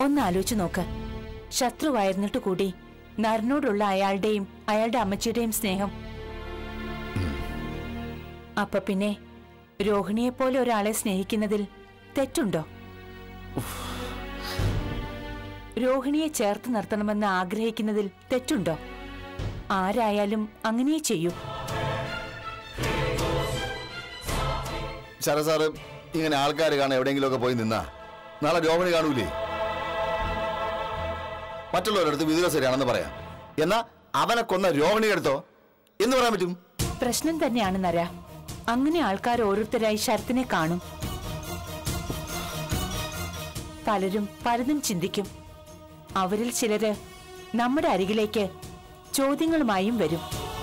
ഒന്ന് ആലോചിച്ചു നോക്ക് ശത്രുവായിരുന്നിട്ട് കൂടി നരനോടുള്ള അയാളുടെയും അയാളുടെ അമ്മച്ചിയുടെയും സ്നേഹം അപ്പൊ പിന്നെ രോഹിണിയെപ്പോലെ ഒരാളെ സ്നേഹിക്കുന്നതിൽ തെറ്റുണ്ടോ രോഹിണിയെ ചേർത്ത് നിർത്തണമെന്ന് ആഗ്രഹിക്കുന്നതിൽ തെറ്റുണ്ടോ ആരായാലും അങ്ങനെ ചെയ്യൂ ശരത് സാറ് ഇങ്ങനെ ആൾക്കാർ കാണാൻ എവിടെയെങ്കിലുമൊക്കെ പോയി നിന്നാ നാളെ രോഹിണി കാണൂലേ മറ്റുള്ളവരടുത്ത് വിദുര ശരിയാണെന്ന് പറയാം എന്നാ അവനെ കൊന്ന രോഹിണി എടുത്തോ എന്ന് പറയാൻ പറ്റും പ്രശ്നം തന്നെയാണ് നര അങ്ങനെ ആൾക്കാർ ഓരോരുത്തരായി ശരത്തിനെ കാണും പലരും പലതും ചിന്തിക്കും അവരിൽ ചിലര് നമ്മുടെ അരികിലേക്ക് ചോദ്യങ്ങളുമായും വരും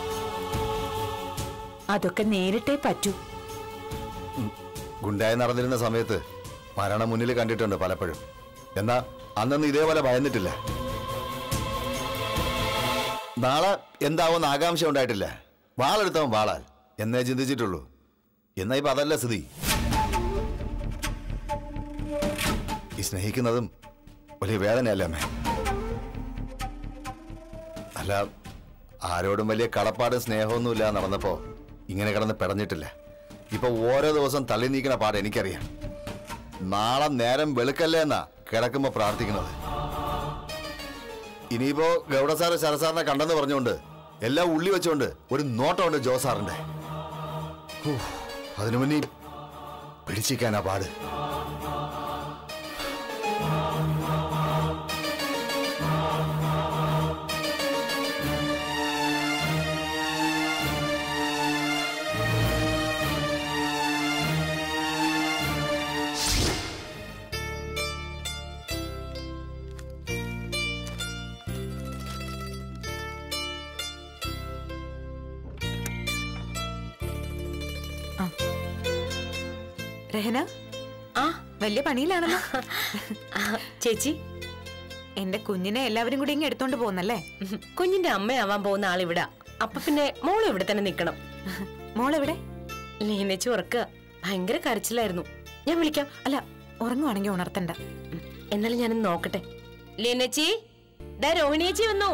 അതൊക്കെ നേരിട്ടേ പറ്റൂ ഗുണ്ടായി നടന്നിരുന്ന സമയത്ത് മരണം മുന്നിൽ കണ്ടിട്ടുണ്ട് പലപ്പോഴും എന്നാ അന്നൊന്നും ഇതേപോലെ ഭയന്നിട്ടില്ല നാളെ എന്താവുമെന്ന് ആകാംക്ഷ ഉണ്ടായിട്ടില്ല വാളെടുത്തവൻ വാളാൽ എന്നേ ചിന്തിച്ചിട്ടുള്ളൂ എന്നാ ഇപ്പൊ അതല്ല സ്ഥിതി ഈ സ്നേഹിക്കുന്നതും വലിയ വേദനയല്ല അമ്മേ അല്ല ആരോടും വലിയ കടപ്പാടും സ്നേഹമൊന്നുമില്ല നടന്നപ്പോ ഇങ്ങനെ കിടന്ന് പെടഞ്ഞിട്ടില്ല ഇപ്പൊ ഓരോ ദിവസം തള്ളി നീക്കണ പാട് എനിക്കറിയാം നാളെ നേരം വെളുക്കല്ലേ എന്നാ കിടക്കുമ്പോ പ്രാർത്ഥിക്കുന്നത് ഇനിയിപ്പോ ഗൗഡ സാറ് ശരസാറിനെ കണ്ടെന്ന് പറഞ്ഞുകൊണ്ട് എല്ലാം ഉള്ളി വെച്ചുകൊണ്ട് ഒരു നോട്ടമുണ്ട് ജോസാറിന്റെ ഹൂ, അതിനു മുന്നേ പിടിച്ചിരിക്കാനാ പാട് രഹന ആ വലിയ പണിയിലാണല്ലോ ആ, ചേച്ചി എന്റെ കുഞ്ഞിനെ എല്ലാവരും കൂടി ഇങ്ങ് എടുത്തോണ്ട് പോകുന്നല്ലേ ഉം, കുഞ്ഞിന്റെ അമ്മയാവാൻ പോകുന്ന ആളിവിടാ അപ്പൊ പിന്നെ മോള് ഇവിടെ തന്നെ നിക്കണം മോളെവിടെ ലീനച്ച് ഉറക്കുക ഭയങ്കര കരച്ചിലായിരുന്നു ഞാൻ വിളിക്കാം അല്ല ഉറങ്ങുവാണെങ്കിൽ ഉണർത്തണ്ട ഉം, എന്നാലും ഞാനൊന്ന് നോക്കട്ടെ ലീനച്ചി ദാ രോഹിണിയേച്ചി വന്നു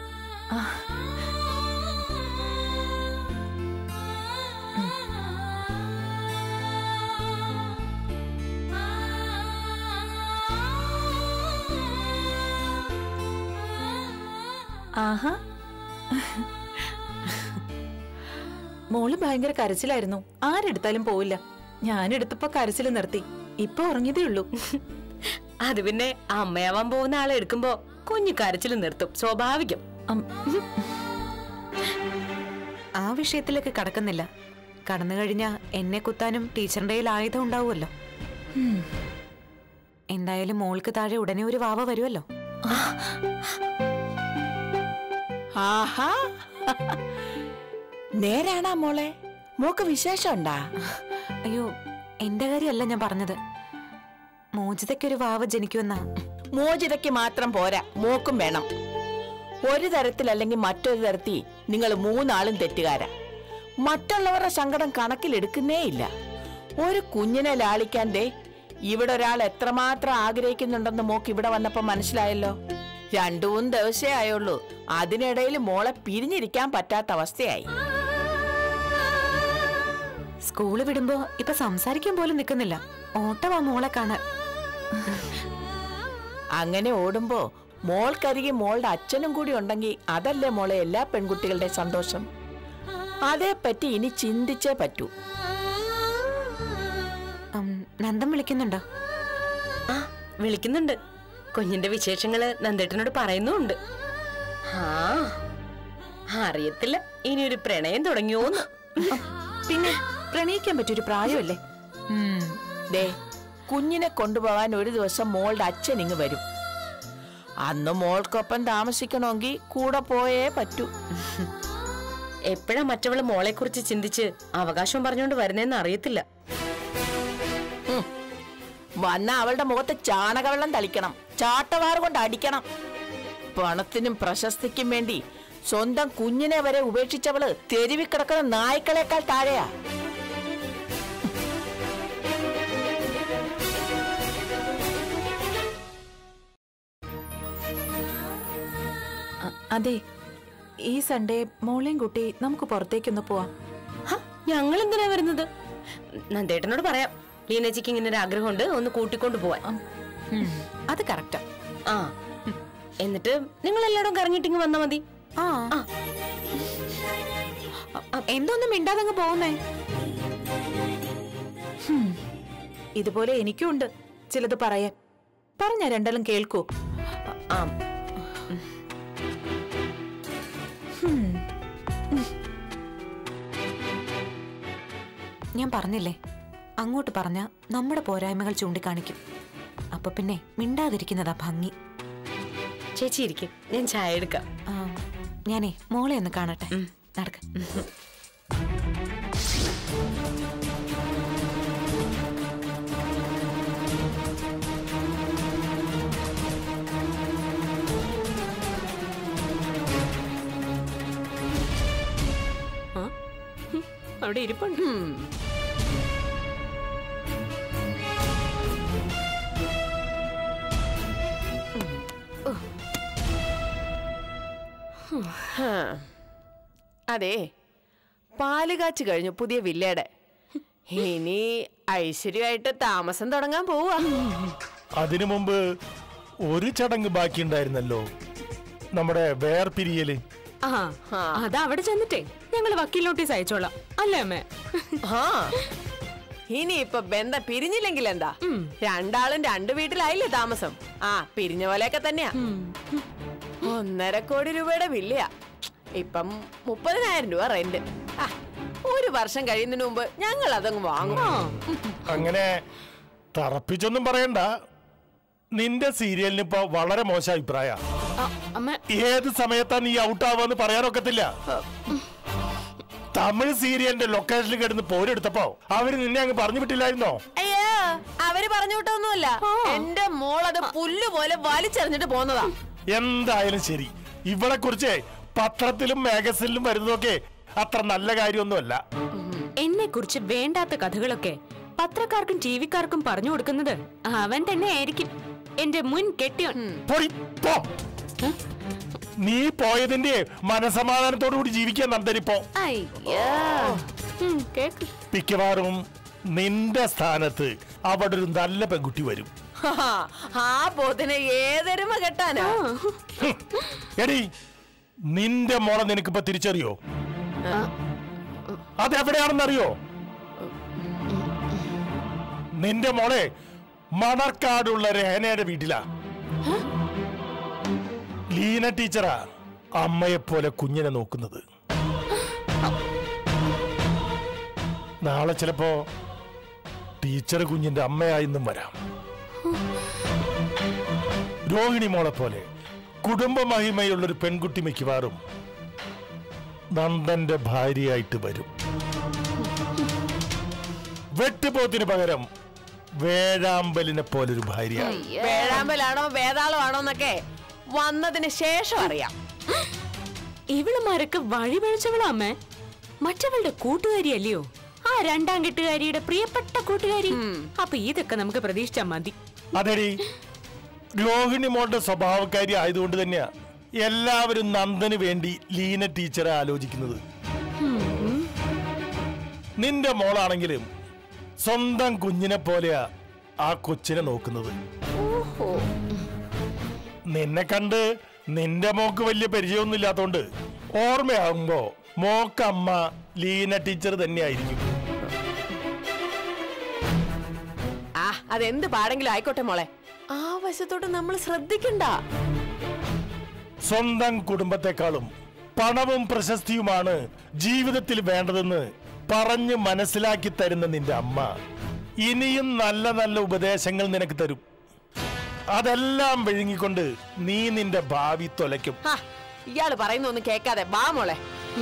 ആഹാ മോള് ഭയങ്കര കരച്ചിലായിരുന്നു ആരെടുത്താലും പോവില്ല ഞാനെടുത്തപ്പോ കരച്ചിൽ നിർത്തി ഇപ്പൊ ഉറങ്ങിയതേ ഉള്ളൂ അത് പിന്നെ അമ്മയാവാൻ പോകുന്ന ആളെ എടുക്കുമ്പോ കുഞ്ഞു കരച്ചിൽ നിർത്തും സ്വാഭാവികം അം, ആ വിഷയത്തിലേക്ക് കടക്കുന്നില്ല കടന്നു കഴിഞ്ഞാ എന്നെ കുത്താനും ടീച്ചറിന്റെ കയ്യിൽ ആയുധം ഉണ്ടാവുമല്ലോ എന്തായാലും മോൾക്ക് താഴെ ഉടനെ ഒരു വാവ വരുമല്ലോ ആഹാ നേരാണാ മോളെ മോക്ക് വിശേഷം ഉണ്ടാ അയ്യോ എന്റെ കാര്യമല്ല ഞാൻ പറഞ്ഞത് മോചിതയ്ക്കൊരു വാവ ജനിക്കുമെന്നാ മോചിതയ്ക്ക് മാത്രം പോരാ മോക്കും വേണം ഒരു തരത്തിൽ അല്ലെങ്കിൽ മറ്റൊരു തരത്തിൽ നിങ്ങൾ മൂന്നാളും തെറ്റുകാരാ മറ്റുള്ളവരുടെ സങ്കടം കണക്കിലെടുക്കുന്നേ ഇല്ല ഒരു കുഞ്ഞിനെ ലാളിക്കാൻ ദേ ഇവിടെ ഒരാൾ എത്രമാത്രം ആഗ്രഹിക്കുന്നുണ്ടെന്ന് മോക്ക് ഇവിടെ വന്നപ്പോ മനസ്സിലായല്ലോ രണ്ടു മൂന്ന് ദിവസേ ആയുള്ളൂ അതിനിടയിൽ മോളെ പിരിഞ്ഞിരിക്കാൻ പറ്റാത്ത അവസ്ഥയായി സ്കൂള് വിടുമ്പോ ഇപ്പൊ സംസാരിക്കാൻ പോലും നിൽക്കുന്നില്ല ഓട്ടവാ മോളെ കാണാൻ അങ്ങനെ ഓടുമ്പോ മോൾക്കരികെ മോളുടെ അച്ഛനും കൂടി ഉണ്ടെങ്കിൽ അതല്ലേ മോളെ എല്ലാ പെൺകുട്ടികളുടെ സന്തോഷം അതേപ്പറ്റി ഇനി ചിന്തിച്ചേ പറ്റൂ ഉം, നന്ദൻ വിളിക്കുന്നുണ്ടോ ആ വിളിക്കുന്നുണ്ട് കുഞ്ഞിന്റെ വിശേഷങ്ങള് നന്ദേട്ടനോട് പറയുന്നുണ്ട് ആ അറിയത്തില്ല ഇനി ഒരു പ്രണയം തുടങ്ങിയോന്ന് പിന്നെ പ്രണയിക്കാൻ പറ്റിയൊരു പ്രായമല്ലേ ഉം, ദേ കുഞ്ഞിനെ കൊണ്ടുപോകാൻ ഒരു ദിവസം മോളുടെ അച്ഛൻ ഇങ്ങ് വരും അന്ന് മോൾക്കൊപ്പം താമസിക്കണമെങ്കിൽ കൂടെ പോയേ പറ്റൂ എപ്പോഴാ മറ്റവള് മോളെ കുറിച്ച് ചിന്തിച്ച് അവകാശം പറഞ്ഞുകൊണ്ട് വരുന്നേന്ന് അറിയത്തില്ല ഉം. വന്ന അവളുടെ മുഖത്ത് ചാണകവെള്ളം തളിക്കണം ചാട്ടവാറ് കൊണ്ട് അടിക്കണം പണത്തിനും പ്രശസ്തിക്കും വേണ്ടി സ്വന്തം കുഞ്ഞിനെ വരെ ഉപേക്ഷിച്ചവള് തെരുവിൽ കിടക്കുന്ന നായ്ക്കളെക്കാൾ താഴെയാ അതെ ഈ സൺഡേ മോളെയും കുട്ടി നമുക്ക് പുറത്തേക്കൊന്ന് പോവാം ഞങ്ങൾ എന്തിനാ വരുന്നത് നന്ദേട്ടനോട് പറയാം ലീനച്ചിക്ക് ഇങ്ങനെ ഒരു ആഗ്രഹമുണ്ട് ഒന്ന് കൂട്ടിക്കൊണ്ട് പോവാൻ ഉം, അത് കറക്റ്റാ ആ എന്നിട്ട് നിങ്ങൾ എല്ലായിടും കറങ്ങിയിട്ടിങ്ങ് വന്നാ മതി ആ എന്തോന്നും മിണ്ടാതങ്ങ് പോകുന്നേ ഇതുപോലെ എനിക്കും ഉണ്ട് ചിലത് പറയാൻ പറഞ്ഞ രണ്ടാളും കേൾക്കൂ ആ ഞാൻ പറഞ്ഞില്ലേ അങ്ങോട്ട് പറഞ്ഞ നമ്മുടെ പോരായ്മകൾ ചൂണ്ടിക്കാണിക്കും അപ്പൊ പിന്നെ മിണ്ടാതിരിക്കുന്നതാ ഭംഗി ചേച്ചി ഇരിക്കും ഞാൻ ചായ എടുക്കാം ആ, ഞാനേ മോളെ ഒന്ന് കാണട്ടെ നടക്ക അവിടെ ഇരിപ്പുണ്ട് അതെ പാല് കാച്ചു കഴിഞ്ഞു പുതിയ വില്ലയുടെ ഇനി ഐശ്വര്യമായിട്ട് താമസം തുടങ്ങാൻ പോവാ അതിനു മുമ്പ് ഒരു ചടങ്ങ് ബാക്കിയുണ്ടായിരുന്നല്ലോ നമ്മുടെ വേർപിരിയല് ആ അത് അവിടെ ചെന്നിട്ടേ ഞങ്ങൾ വക്കീൽ നോട്ടീസ് അയച്ചോളാം അല്ലേ അമ്മേ ആ ഇനി ഇപ്പൊ ബന്ധം പിരിഞ്ഞില്ലെങ്കിൽ എന്താ രണ്ടാളും രണ്ടു വീട്ടിലായില്ലേ താമസം ആ പിരിഞ്ഞ പോലെയൊക്കെ തന്നെയാ ഒന്നര കോടി രൂപയുടെ വില്ലയാ ഇപ്പം മുപ്പതിനായിരം രൂപ റെന്റ് ആ, ഒരു വർഷം കഴിയുന്നതിന് മുമ്പ് ഞങ്ങൾ അതങ്ങ് വാങ്ങും അങ്ങനെ തറപ്പിച്ചൊന്നും പറയണ്ട നിന്റെ സീരിയലിന് ഇപ്പൊ വളരെ മോശം അഭിപ്രായ ആ, അമ്മ ഏത് സമയത്താ നീ ഔട്ട് ആവാന്ന് പറയാനൊക്കത്തില്ല തമിഴ് സീരിയലിന്റെ ലൊക്കേഷനിൽ കിടന്ന് പോരെടുത്തപ്പോ അവര് നിന്നെ അങ്ങ് പറഞ്ഞു വിട്ടില്ലായിരുന്നോ അയ്യോ അവര് പറഞ്ഞു വിട്ടൊന്നുമല്ല എന്റെ മോൾ അത് പുല്ല് പോലെ വലിച്ചെറിഞ്ഞിട്ട് പോന്നതാ എന്തായാലും ശരി ഇവളെ കുറിച്ച് പത്രത്തിലും മാഗസിനിലും വരുന്നതൊക്കെ അത്ര നല്ല കാര്യമൊന്നുമല്ല എന്നെ കുറിച്ച് വേണ്ടാത്ത കഥകളൊക്കെ പത്രക്കാർക്കും ടി വിക്കാർക്കും പറഞ്ഞു കൊടുക്കുന്നത് അവൻ തന്നെ ആയിരിക്കും എന്റെ മുൻ കെട്ടിയോൻ പോടി, പോ. നീ പോയതിന്റെ മനസമാധാനത്തോടു കൂടി ജീവിക്കാൻ നന്ദനിപ്പോ അയ്യോ ഉം, കേക്ക് മിക്കവാറും നിന്റെ സ്ഥാനത്ത് അവിടെ ഒരു നല്ല പെൺകുട്ടി വരും ഹാ, ആ പോത്തിനെ ഏതൊരുമ കെട്ടാനാ ഹും. എടി നിന്റെ മോളെ നിനക്കിപ്പോ തിരിച്ചറിയോ അതെവിടെയാണെന്നറിയോ നിന്റെ മോളെ മണർക്കാടുള്ള രഹനയുടെ വീട്ടിലാ ലീന ടീച്ചറാ അമ്മയെ പോലെ കുഞ്ഞിനെ നോക്കുന്നത് നാളെ ചിലപ്പോ ടീച്ചർ കുഞ്ഞിന്റെ അമ്മയായിന്നും വരാം രോഹിണി മോളെ പോലെ കുടുംബ മഹിമയുള്ളൊരു പെൺകുട്ടി മിക്കവാറും നന്ദന്റെ ഭാര്യയായിട്ട് വരും വെട്ടുപോത്തിന് പകരം വേഴാമ്പലിനെ പോലൊരു ഭാര്യ വേഴാമ്പലാണോ വേതാളമാണോ എന്നൊക്കെ വന്നതിന് ശേഷം അറിയാം ഇവളുമാരൊക്കെ വഴി പഴിച്ചവളാ അമ്മേ മറ്റവളുടെ കൂട്ടുകാരി അല്ലയോ ആ രണ്ടാം കെട്ടുകാരിയുടെ പ്രിയപ്പെട്ട കൂട്ടുകാരി അപ്പൊ ഇതൊക്കെ നമുക്ക് പ്രതീക്ഷിച്ചാ മതി അതെടി രോഹിണി മോളുടെ സ്വഭാവക്കാരി ആയതുകൊണ്ട് തന്നെയാ എല്ലാവരും നന്ദന് വേണ്ടി ലീന ടീച്ചറെ ആലോചിക്കുന്നത് നിന്റെ മോളാണെങ്കിലും സ്വന്തം കുഞ്ഞിനെ പോലെയാ ആ കൊച്ചിനെ നോക്കുന്നത് നിന്നെ കണ്ട് നിന്റെ മോക്ക് വലിയ പരിചയമൊന്നും ഇല്ലാത്തോണ്ട് ഓർമ്മയാകുമ്പോ മോക്കമ്മ ലീന ടീച്ചർ തന്നെയായിരിക്കും ആ അതെന്ത് പാടെങ്കിലും ആയിക്കോട്ടെ മോളെ ആ വശത്തോട്ട് നമ്മൾ ശ്രദ്ധിക്കണ്ട സ്വന്തം കുടുംബത്തെക്കാളും പണവും പ്രശസ്തിയുമാണ് ജീവിതത്തിൽ വേണ്ടതെന്ന് പറഞ്ഞ് മനസ്സിലാക്കി തരുന്ന നിന്റെ അമ്മ ഇനിയും നല്ല നല്ല ഉപദേശങ്ങൾ നിനക്ക് തരും അതെല്ലാം വിഴുങ്ങിക്കൊണ്ട് നീ നിന്റെ ഭാവി തൊലയ്ക്കും ഹാ, ഇയാള് പറയുന്ന ഒന്നും കേക്കാതെ ബാ മോളെ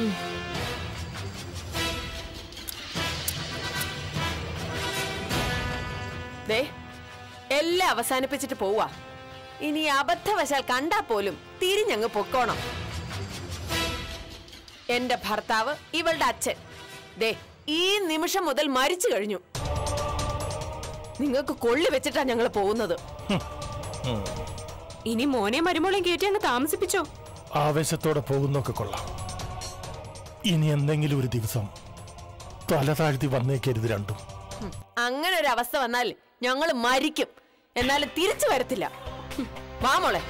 ദേ എല്ലാം അവസാനിപ്പിച്ചിട്ട് പോവാ ഇനി അബദ്ധവശാൽ കണ്ടാ പോലും തിരിഞ്ഞങ്ങ് പൊക്കോണം എന്റെ ഭർത്താവ് ഇവളുടെ അച്ഛൻ ദേ ഈ നിമിഷം മുതൽ മരിച്ചു കഴിഞ്ഞു നിങ്ങൾക്ക് കൊള്ളി വെച്ചിട്ടാ ഞങ്ങൾ പോകുന്നത് ഇനി മോനെ മരുമോളെയും കയറ്റി അങ്ങ് താമസിപ്പിച്ചോ ആവേശത്തോടെ പോകുന്നൊക്കെ കൊള്ളാം ഇനി എന്തെങ്കിലും ഒരു ദിവസം തല താഴ്ത്തി വന്നേക്കരുത് രണ്ടും അങ്ങനെ ഒരു അവസ്ഥ വന്നാൽ ഞങ്ങൾ മരിക്കും എന്നാലും തിരിച്ചു വരത്തില്ല ഹും, വാ മോളെ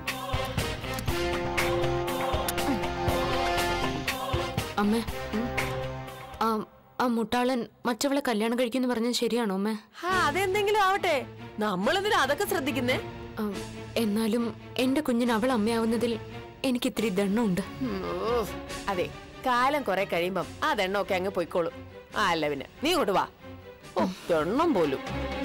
അമ്മേ ആ ആ മുട്ടാളൻ മറ്റവളെ കല്യാണം കഴിക്കുമെന്ന് പറഞ്ഞത് ശരിയാണോ അമ്മേ ഹാ അതെന്തെങ്കിലും ആവട്ടെ നമ്മളെന്തിനാ അതൊക്കെ ശ്രദ്ധിക്കുന്നേ ആ, എന്നാലും എന്റെ കുഞ്ഞിന് അവൾ അമ്മയാവുന്നതിൽ എനിക്ക് ഇത്തിരി ദണ്ണമുണ്ട് ഉം, ഓ, അതെ കാലം കുറെ കഴിയുമ്പം ആ ദണ്ണമൊക്കെ അങ്ങ് പൊയ്ക്കോളും ആ അല്ല പിന്നെ നീ ഇങ്ങോട്ട് വാ ഓ ദണ്ണം പോലും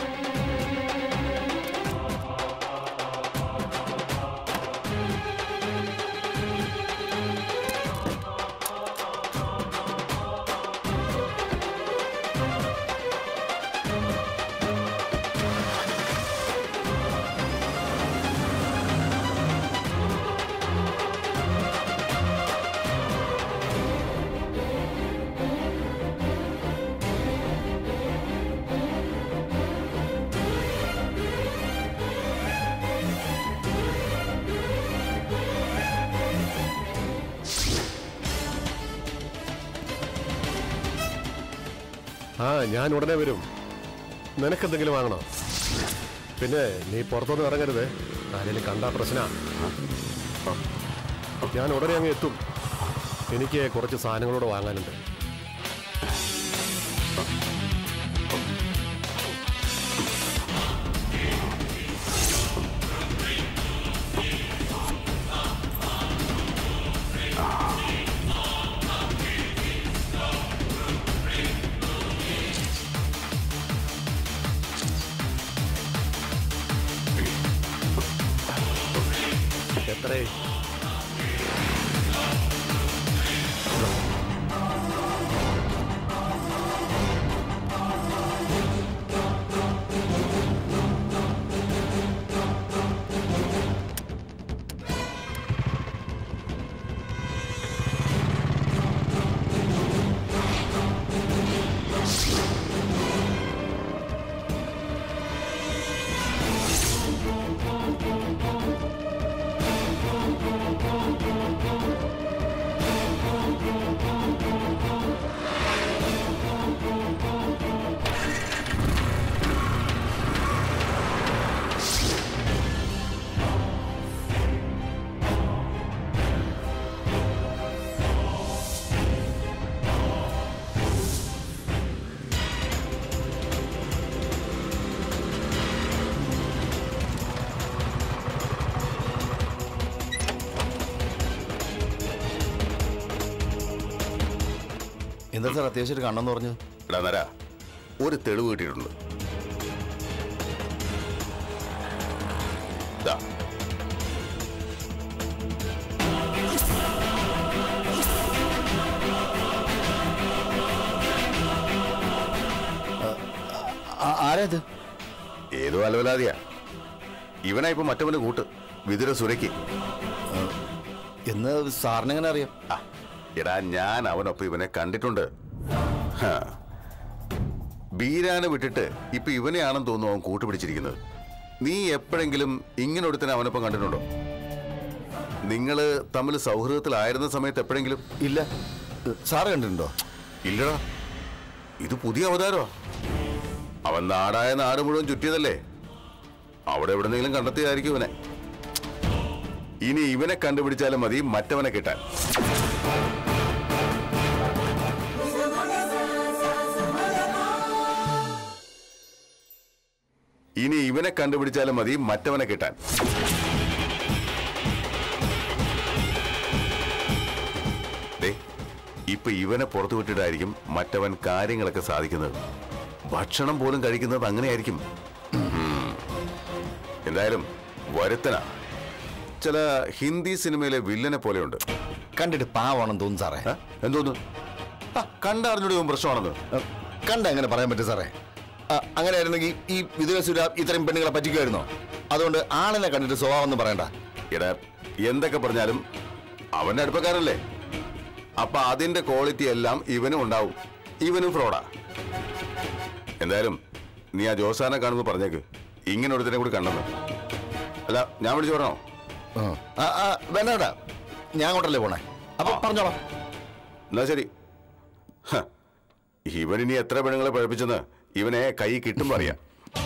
ആ ഞാൻ ഉടനെ വരും നിനക്കെന്തെങ്കിലും വാങ്ങണോ പിന്നെ നീ പുറത്തൊന്നും ഇറങ്ങരുത് ആരെങ്കിലും കണ്ടാ പ്രശ്ന ഞാൻ ഉടനെ അങ്ങ് എത്തും എനിക്ക് കുറച്ച് സാധനങ്ങളോട് വാങ്ങാനുണ്ട് എത്രേ എന്താ സാർ അത്യാവശ്യം കണ്ണെന്ന് പറഞ്ഞു എടാ നര ഒരു തെളിവ് കിട്ടിയിട്ടുണ്ട് ദാ. ആരാത് ഏതോ അലവലാതിയാ ഇവനാ ഇപ്പൊ മറ്റവന്റെ കൂട്ട് വിതുര സുരയ്ക്ക് എന്ന് സാറിനെങ്ങനെ അറിയാം ആ, എടാ ഞാൻ അവനൊപ്പം ഇവനെ കണ്ടിട്ടുണ്ട് ഹാ. ബീരാനെ വിട്ടിട്ട് ഇപ്പൊ ഇവനെയാണെന്ന് തോന്നുന്നു അവൻ കൂട്ടുപിടിച്ചിരിക്കുന്നത് നീ എപ്പോഴെങ്കിലും ഇങ്ങനെ ഒരുത്തനെ അവനൊപ്പം കണ്ടിട്ടുണ്ടോ നിങ്ങള് തമ്മിൽ സൗഹൃദത്തിലായിരുന്ന സമയത്ത് എപ്പോഴെങ്കിലും ഇല്ല സാറ് കണ്ടിട്ടുണ്ടോ ഇല്ലടാ ഇത് പുതിയ അവതാരോ അവൻ നാടായ നാട് മുഴുവൻ ചുറ്റിയതല്ലേ അവിടെ എവിടെന്നെങ്കിലും കണ്ടെത്തിയതായിരിക്കും ഇവനെ ഇനി ഇവനെ കണ്ടുപിടിച്ചാലും മതി മറ്റവനെ കിട്ടാൻ ഇനി ഇവനെ കണ്ടുപിടിച്ചാലും മതി മറ്റവനെ കിട്ടാൻ ദേ, ഇപ്പൊ ഇവനെ പുറത്തു വിട്ടിട്ടായിരിക്കും മറ്റവൻ കാര്യങ്ങളൊക്കെ സാധിക്കുന്നത് ഭക്ഷണം പോലും കഴിക്കുന്നത് അങ്ങനെയായിരിക്കും ഉം. എന്തായാലും വരുത്തന ചില ഹിന്ദി സിനിമയിലെ വില്ലനെ പോലെയുണ്ട് കണ്ടിട്ട് പാവാണെന്ന് തോന്നുന്നു സാറേ ഏ? എന്തോന്നു ആ കണ്ടറിഞ്ഞൂടെ ഇവൻ പ്രശ്നമാണെന്ന് ഏഹ്, കണ്ട എങ്ങനെ പറയാൻ പറ്റും സാറേ ആ, അങ്ങനെയായിരുന്നെങ്കിൽ ഈ വിദേശുര ഇത്രയും പെണ്ണുങ്ങളെ പറ്റിക്കുമായിരുന്നോ അതുകൊണ്ട് ആളിനെ കണ്ടിട്ട് സ്വഭാവം ഒന്നും പറയണ്ട എടാ എന്തൊക്കെ പറഞ്ഞാലും അവന്റെ അടുപ്പക്കാരല്ലേ അപ്പൊ അതിന്റെ ക്വാളിറ്റി എല്ലാം ഇവനും ഉണ്ടാവും ഇവനും ഫ്രോഡാ എന്തായാലും നീ ആ ജോസാനെ കാണുമ്പോൾ പറഞ്ഞേക്ക് ഇങ്ങനെ ഒരുത്തനെ കൂടി കണ്ടെന്ന് അല്ല ഞാൻ വിളിച്ചു പറഞ്ഞോ ആ, ആ, വേണ്ടടാ ഞാൻ അങ്ങോട്ടല്ലേ പോണേ അപ്പൊ പറഞ്ഞോളാം എന്നാ ശരി ഹ, ഇവൻ ഇനി എത്ര പെണ്ണുങ്ങളെ പഴപ്പിച്ചെന്ന് ഇവനെ കൈ കിട്ടുമ്പോ അറിയാം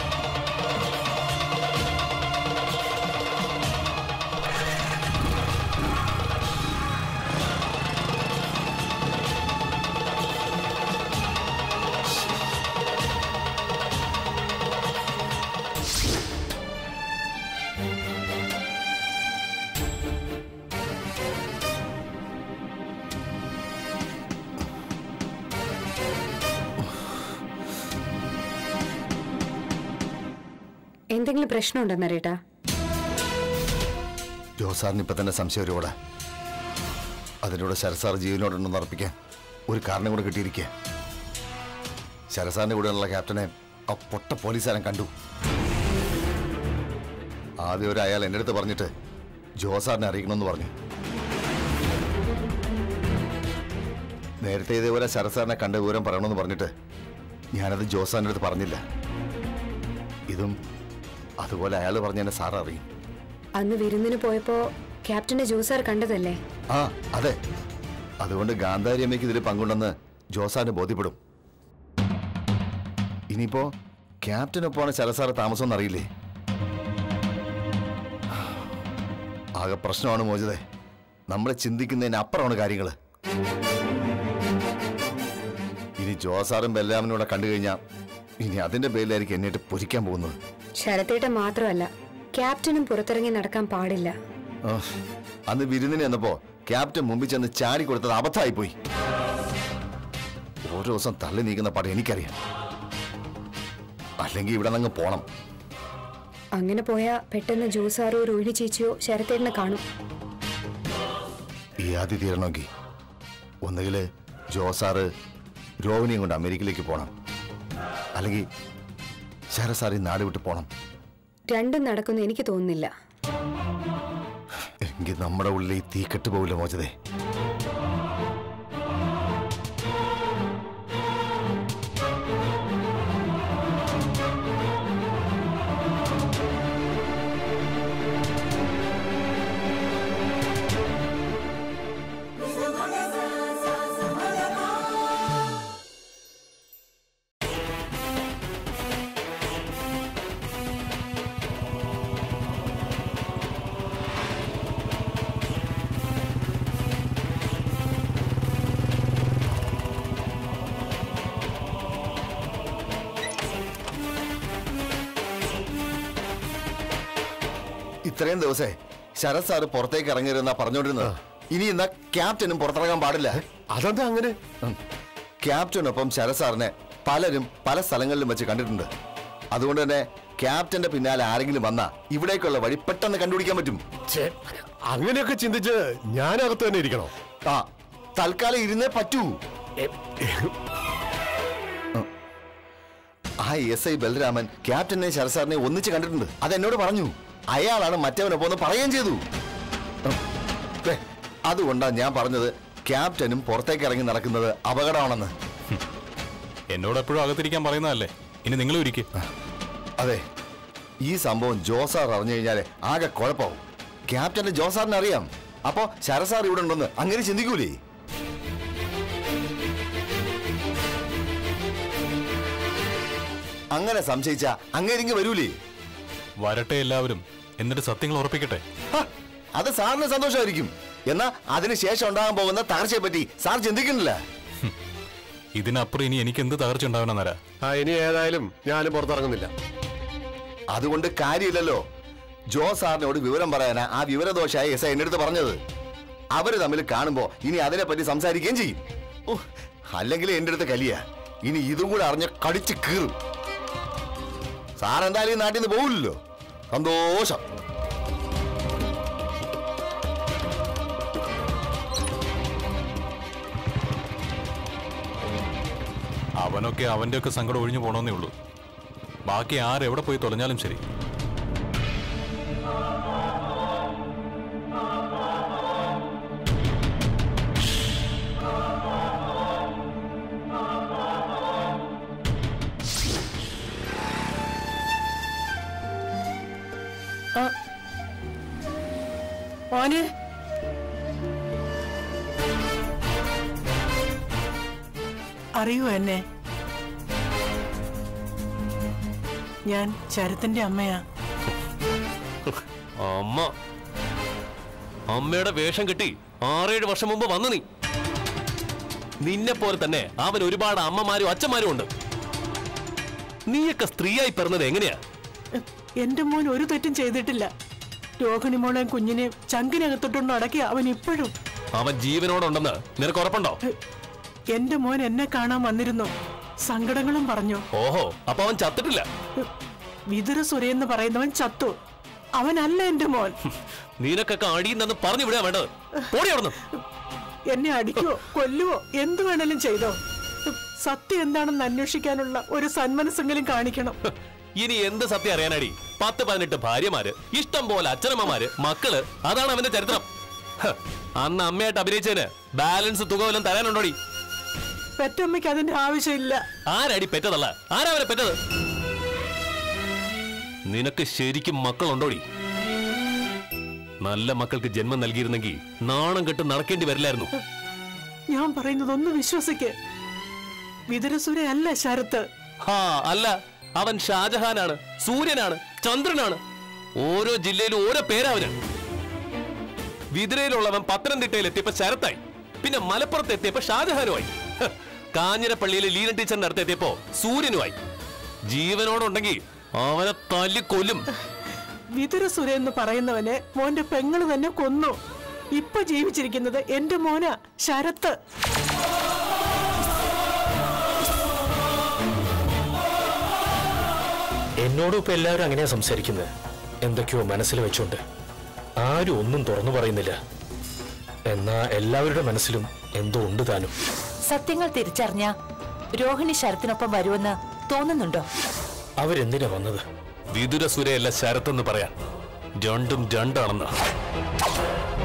എന്തെങ്കിലും പ്രശ്നമുണ്ടോ നരേട്ടാ ജോസാറിന് ഇപ്പൊ തന്നെ സംശയം ഒരുപാട് അതിലൂടെ ശരസാർ ജീവനോടുണ്ടെന്ന് ഉറപ്പിക്കാൻ ഒരു കാരണം കൂടെ കിട്ടിയിരിക്കുക ശരസാറിന്റെ കൂടെയുള്ള ക്യാപ്റ്റനെ ആ പൊട്ട പോലീസുകാരൻ കണ്ടു ആദ്യം ഒരു അയാൾ എൻ്റെ അടുത്ത് പറഞ്ഞിട്ട് ജോസാറിനെ അറിയിക്കണമെന്ന് പറഞ്ഞു നേരത്തെ ഇതേപോലെ ശരസാറിനെ കണ്ട വിവരം പറയണമെന്ന് പറഞ്ഞിട്ട് ഞാനത് ജോസാറിൻ്റെ അടുത്ത് പറഞ്ഞില്ല ഇതും അതുപോലെ അയാൾ പറഞ്ഞ എന്നെ സാർ അറിയും അന്ന് വിരുന്നിന് പോയപ്പോ ക്യാപ്റ്റനെ ജോസാർ കണ്ടതല്ലേ ആ അതെ അതുകൊണ്ട് ഗാന്ധാരി അമ്മയ്ക്ക് ഇതിൽ പങ്കുണ്ടെന്ന് ജോസാന് ബോധ്യപ്പെടും ഇനിയിപ്പോ ക്യാപ്റ്റനൊപ്പമാണ് ശരസാറ് താമസം എന്നറിയില്ലേ ആകെ പ്രശ്നമാണ് മോചിതേ നമ്മൾ ചിന്തിക്കുന്നതിന് അപ്പുറമാണ് കാര്യങ്ങൾ ഇനി ജോസാറും ബെല്ലാമിനും കൂടെ കണ്ടു കഴിഞ്ഞാൽ ഇനി അതിന്റെ പേരിലായിരിക്കും എന്നിട്ട് പൊരിക്കാൻ പോകുന്നത് ശരത്തേട്ട മാത്രമല്ല ക്യാപ്റ്റനും പുറത്തിറങ്ങി നടക്കാൻ പാടില്ല ആ, അന്ന് വിരുന്നിന് ചെന്നപ്പോ ക്യാപ്റ്റൻ മുമ്പിൽ ചെന്ന് ചാടി കൊടുത്തത് അബദ്ധമായി പോയി ഓരോ ദിവസം തള്ളി നീക്കുന്ന പാട് എനിക്കറിയാം അല്ലെങ്കിൽ ഇവിടെ നിന്ന് പോണം അങ്ങനെ പോയാ പെട്ടെന്ന് ജോസാറോ രോഹിണി ചേച്ചിയോ ശരത്തേട്ടനെ കാണും ഈ ആദ്യ തീരണമെങ്കിൽ ഒന്നുകിൽ ജോസാറ് രോഹിണിയും കൊണ്ട് അമേരിക്കയിലേക്ക് പോകണം അല്ലെങ്കിൽ ശരസാറി നാട് വിട്ട് പോകണം രണ്ടും നടക്കുന്ന എനിക്ക് തോന്നുന്നില്ല എങ്കിൽ നമ്മുടെ ഉള്ളിൽ ഈ തീ കെട്ടുപോകില്ല മോചതേ ഇത്രയും ദിവസേ ശരത് സാറ് പുറത്തേക്ക് ഇറങ്ങരുതെന്നാ പറഞ്ഞോണ്ടിരുന്നത് ഇനി എന്നാ ക്യാപ്റ്റനും പുറത്തിറങ്ങാൻ പാടില്ല അതെന്താ അങ്ങനെ ഉം. ക്യാപ്റ്റനൊപ്പം ശരത് സാറിനെ പലരും പല സ്ഥലങ്ങളിലും വെച്ച് കണ്ടിട്ടുണ്ട് അതുകൊണ്ട് തന്നെ ക്യാപ്റ്റന്റെ പിന്നാലെ ആരെങ്കിലും വന്നാ ഇവിടേക്കുള്ള വഴി പെട്ടെന്ന് കണ്ടുപിടിക്കാൻ പറ്റും ഛേ, അങ്ങനെയൊക്കെ ചിന്തിച്ച് ഞാനകത്ത് തന്നെ ഇരിക്കണോ ആ തൽക്കാലം ഇരുന്നേ പറ്റൂ ആ എസ് ഐ ബലരാമൻ ക്യാപ്റ്റനെ ശരത് സാറിനെ ഒന്നിച്ച് കണ്ടിട്ടുണ്ട് അതെന്നോട് പറഞ്ഞു അയാളാണ് മറ്റവനൊപ്പം ഒന്ന് പറയുകയും ചെയ്തു ഉം. ദേ, അതുകൊണ്ടാ ഞാൻ പറഞ്ഞത് ക്യാപ്റ്റനും പുറത്തേക്ക് ഇറങ്ങി നടക്കുന്നത് അപകടമാണെന്ന് എന്നോട് എപ്പോഴും അകത്തിരിക്കാൻ പറയുന്നതല്ലേ ഇനി നിങ്ങൾ ഇരിക്കും അതെ ഈ സംഭവം ജോസാർ അറിഞ്ഞു കഴിഞ്ഞാല് ആകെ കുഴപ്പമാവും ക്യാപ്റ്റന്റെ ജോസാറിനെ അറിയാം അപ്പോ ശരസാർ ഇവിടെ ഉണ്ടെന്ന് അങ്ങനെ ചിന്തിക്കൂലേ അങ്ങനെ സംശയിച്ച അങ്ങേരിങ്ങ് വരൂലേ വരട്ടെ എല്ലാവരും എന്നിട്ട് സത്യങ്ങൾ ഉറപ്പിക്കട്ടെ ഹ, അത് സാറിന് സന്തോഷമായിരിക്കും എന്നാ അതിനുശേഷം ഉണ്ടാകാൻ പോകുന്ന തകർച്ചയെ പറ്റി സാർ ചിന്തിക്കുന്നില്ല ഇതിനപ്പുറം ഇനി എനിക്ക് എന്ത് തകർച്ച ഉണ്ടാവണമെന്നരാ ആ ഇനി ഏതായാലും ഞാനും പുറത്തിറങ്ങുന്നില്ല അതുകൊണ്ട് കാര്യമില്ലല്ലോ ജോ സാറിനോട് വിവരം പറയാനാ ആ വിവരദോഷായ എസ് ഐ എന്റെ അടുത്ത് പറഞ്ഞത് അവര് തമ്മിൽ കാണുമ്പോ ഇനി അതിനെപ്പറ്റി സംസാരിക്കുകയും ചെയ്യും ഉഹ്, അല്ലെങ്കിൽ എന്റെ അടുത്ത് കലിയ ഇനി ഇതും കൂടെ അറിഞ്ഞ് കടിച്ച് കീറും സാർ എന്തായാലും ഈ നാട്ടിൽ നിന്ന് പോകില്ലല്ലോ സന്തോഷം അവനൊക്കെ അവന്റെ ഒക്കെ സങ്കടം ഒഴിഞ്ഞു പോണമെന്നേ ഉള്ളൂ ബാക്കി ആരെവിടെ പോയി തൊലഞ്ഞാലും ശരി മോനെ അറിയൂ എന്നെ ഞാൻ ശരത്തിന്റെ അമ്മയാ അമ്മ അമ്മയുടെ വേഷം കെട്ടി ആറേഴ് വർഷം മുമ്പ് വന്നു നീ നിന്നെ പോലെ തന്നെ അവൻ ഒരുപാട് അമ്മമാരും അച്ഛന്മാരും ഉണ്ട് നീയൊക്കെ സ്ത്രീയായി പിറന്നത് എങ്ങനെയാ എന്റെ മോൻ ഒരു തെറ്റും ചെയ്തിട്ടില്ല രോഹിണി മോളെയും കുഞ്ഞിനെയും ചങ്കിനകത്തോട്ടൊന്നും അടക്കി അവൻ ഇപ്പോഴും അവൻ ജീവനോടുണ്ടെന്ന് നിനക്ക് ഉറപ്പുണ്ടോ എന്റെ മോൻ എന്നെ കാണാൻ വന്നിരുന്നു സങ്കടങ്ങളും പറഞ്ഞു ഓഹോ അപ്പൊ അവൻ ചത്തിട്ടില്ല വിതുര സുരയെന്ന് പറയുന്നവൻ ചത്തു അവനല്ല എന്റെ മോൻ നിനക്കൊക്കെ അടിയുന്നെന്ന് പറഞ്ഞു വിടാ വേണ്ടത് പോടി അവിടുന്ന് എന്നെ അടിക്കോ കൊല്ലുവോ എന്തു വേണേലും ചെയ്തോ സത്യം എന്താണെന്ന് അന്വേഷിക്കാനുള്ള ഒരു സന്മനസ്സെങ്കിലും കാണിക്കണം ഇനി എന്ത് സത്യം അറിയാനടി പത്ത് പതിനെട്ട് ഭാര്യമാര് ഇഷ്ടം പോലെ അച്ഛനമ്മമാര് മക്കള് അതാണ് അവന്റെ ചരിത്രം ഹ്, അന്ന് അമ്മയായിട്ട് അഭിനയിച്ചതിന് ബാലൻസ് തുക വല്ലതും തരാനുണ്ടോടി പെറ്റമ്മയ്ക്ക് അതിന്റെ ആവശ്യമില്ല ആരടി പെറ്റതല്ല ആരാ അവനെ പെറ്റത് നിനക്ക് ശരിക്കും മക്കളുണ്ടോടി നല്ല മക്കൾക്ക് ജന്മം നൽകിയിരുന്നെങ്കിൽ നാണം കെട്ട് നടക്കേണ്ടി വരില്ലായിരുന്നു ഞാൻ പറയുന്നത് ഒന്ന് വിശ്വസിക്ക് വിതുരസുര അല്ല ശരത്ത് ഹാ അല്ല അവൻ ഷാജഹാനാണ് സൂര്യനാണ് ചന്ദ്രനാണ് ഓരോ ജില്ലയിലും ഓരോ പേരാ അവന് വിതുരയിലുള്ളവൻ പത്തനംതിട്ടയിൽ എത്തിയപ്പോ ശരത്തായി പിന്നെ മലപ്പുറത്ത് എത്തിയപ്പോ ഷാജഹാനുമായി ഹ്, കാഞ്ഞിരപ്പള്ളിയിലെ ലീന ടീച്ചറിന്റെ അടുത്ത് എത്തിയപ്പോ സൂര്യനുമായി ജീവനോടുണ്ടെങ്കിൽ അവനെ തല്ലി കൊല്ലും വിതുരസുര എന്ന് പറയുന്നവനെ മോന്റെ പെങ്ങള് തന്നെ കൊന്നു ഇപ്പൊ ജീവിച്ചിരിക്കുന്നത് എന്റെ മോനാ ശരത്ത് എന്നോടും ഇപ്പൊ എല്ലാവരും അങ്ങനെയാ സംസാരിക്കുന്നത് എന്തൊക്കെയോ മനസ്സിൽ വെച്ചോണ്ട് ആരും ഒന്നും തുറന്നു പറയുന്നില്ല എന്നാ എല്ലാവരുടെ മനസ്സിലും എന്തോ ഉണ്ട് താനും സത്യങ്ങൾ തിരിച്ചറിഞ്ഞ രോഹിണി ശരത്തിനൊപ്പം വരുമെന്ന് തോന്നുന്നുണ്ടോ അവരെന്തിനാ വന്നത് വിതുരസുരയല്ല ശരത്തെന്ന് പറയാൻ രണ്ടും രണ്ടാണെന്ന്